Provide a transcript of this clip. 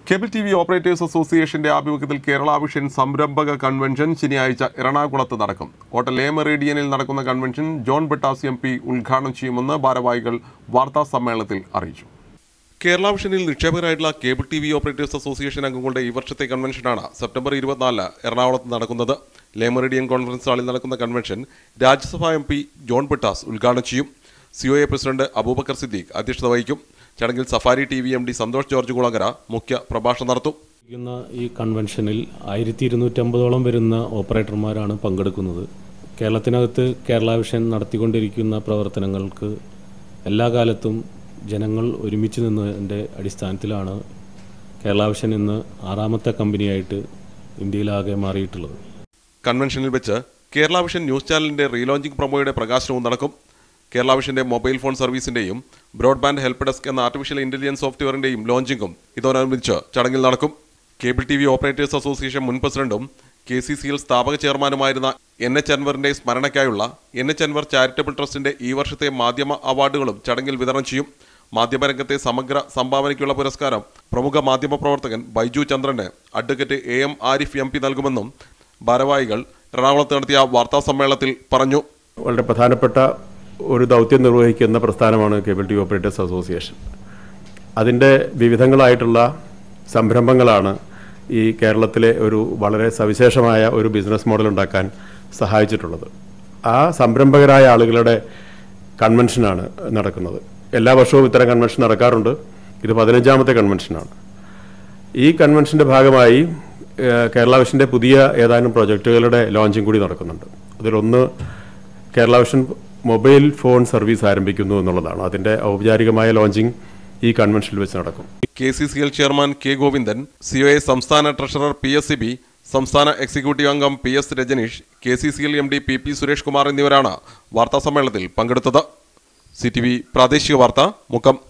cable T V operators അസോസിയേഷന്റെ ആഭിമുഖ്യത്തിൽ Kerala vision സംരംഭക കൺവെൻഷൻ ശനിയാഴ്ച എറണാകുളത്ത് നടക്കും ഹോട്ടൽ എ മെറീഡിയനിൽ നടക്കുന്ന convention John Brittas M P ഉദ്ഘാടനം ചെയ്യുമെന്ന് ഭാരവാഹികൾ വാർത്താ സമ്മേളനത്തിൽ അറിയിച്ചു കേരള വിഷനിൽ നിക്ഷേപകരായിട്ടുള്ള cable T V operators association അംഗങ്ങളുടെ ഈ വർഷത്തെ കൺവെൻഷനാണ് സെപ്റ്റംബർ ഇരുപത്തിനാലിന് എറണാകുളത്ത് നടക്കുന്നത് ലേമറിഡിയൻ കോൺഫറൻസ് ഹാളിൽ നടക്കുന്ന convention Rajya Sabha M P John Brittas ഉദ്ഘാടനം ചെയ്യും C O A president Abubakar Siddique അധ്യക്ഷത വഹിക്കും ചടങ്ങിൽ Safari T V M D Santhosh George Kulangara മുഖ്യ പ്രഭാഷണം നടത്തും ഇരിക്കുന്ന ഈ കൺവെൻഷനിൽ ആയിരത്തി ഇരുന്നൂറ്റമ്പതോളം വരുന്ന ഓപ്പറേറ്റർമാരാണ് പങ്കെടുക്കുന്നത് കേരളത്തിനകത്ത് കേരള വിഷൻ നടത്തിക്കൊണ്ടിരിക്കുന്ന പ്രവർത്തനങ്ങൾക്ക് എല്ലാ കാലത്തും ജനങ്ങൾ ഒരുമിച്ച് നിന്നതിൻ്റെ അടിസ്ഥാനത്തിലാണ് കേരള വിഷൻ ഇന്ന് ആറാമത്തെ കമ്പനിയായിട്ട് ഇന്ത്യയിലാകെ മാറിയിട്ടുള്ളത് കൺവെൻഷനിൽ വെച്ച് കേരള വിഷൻ ന്യൂസ് ചാനലിന്റെ റീലോഞ്ചിംഗ് പ്രൊമോയുടെ പ്രകാശനവും നടക്കും കേരള വിഷന്റെ മൊബൈൽ ഫോൺ സർവീസിന്റെയും ബ്രോഡ്ബാൻഡ് ഹെൽപ്പ് ഡെസ്ക് എന്ന ആർട്ടിഫിഷ്യൽ ഇന്റലിജൻസ് സോഫ്റ്റ്വെയറിന്റെയും ലോഞ്ചിങ്ങും ഇതോടനുബന്ധിച്ച് ചടങ്ങിൽ നടക്കും cable T V operators association മുൻ പ്രസിഡന്റും കെ സി സി എൽ സ്ഥാപക ചെയർമാനുമായിരുന്ന എൻ എച്ച് അൻവറിന്റെ സ്മരണയ്ക്കായുള്ള എൻ എച്ച് അൻവർ ചാരിറ്റബിൾ ട്രസ്റ്റിന്റെ ഈ വർഷത്തെ മാധ്യമ അവാർഡുകളും ചടങ്ങിൽ വിതരണം ചെയ്യും മാധ്യമരംഗത്തെ സമഗ്ര സംഭാവനയ്ക്കുള്ള പുരസ്കാരം പ്രമുഖ മാധ്യമ പ്രവർത്തകൻ ബൈജു ചന്ദ്രന് advocate A M Arif M P നൽകുമെന്നും ഭാരവാഹികൾ എറണാകുളത്ത് നടത്തിയ വാർത്താ സമ്മേളനത്തിൽ പറഞ്ഞു വളരെ പ്രധാനപ്പെട്ട ഒരു ദൗത്യം നിർവഹിക്കുന്ന പ്രസ്ഥാനമാണ് cable T V operators association അതിൻ്റെ വിവിധങ്ങളായിട്ടുള്ള സംരംഭങ്ങളാണ് ഈ കേരളത്തിലെ ഒരു വളരെ സവിശേഷമായ ഒരു ബിസിനസ് മോഡൽ ഉണ്ടാക്കാൻ സഹായിച്ചിട്ടുള്ളത് ആ സംരംഭകരായ ആളുകളുടെ കൺവെൻഷനാണ് നടക്കുന്നത് എല്ലാ വർഷവും ഇത്തരം കൺവെൻഷൻ നടക്കാറുണ്ട് ഇത് പതിനഞ്ചാമത്തെ കൺവെൻഷനാണ് ഈ കൺവെൻഷൻ്റെ ഭാഗമായി ഏഹ്, കേരള വിഷൻ്റെ പുതിയ ഏതാനും പ്രൊജക്റ്റുകളുടെ ലോഞ്ചിങ് കൂടി നടക്കുന്നുണ്ട് അതിലൊന്ന് Kerala Vision mobile phone service ആരംഭിക്കുന്നു എന്നുള്ളതാണ് അതിൻ്റെ ഔപചാരികമായ ലോഞ്ചിങ് ഈ കൺവെൻഷനിൽ വെച്ച് നടക്കും K C C L chairman K Govindan C O A സംസ്ഥാന treasurer P S C B സംസ്ഥാന എക്സിക്യൂട്ടീവ് അംഗം P S Rajaneesh K C C L M D P P Suresh Kumar എന്നിവരാണ് വാർത്താ സമ്മേളനത്തിൽ പങ്കെടുത്തത് സി ടി വി പ്രാദേശിക വാർത്ത മുക്കം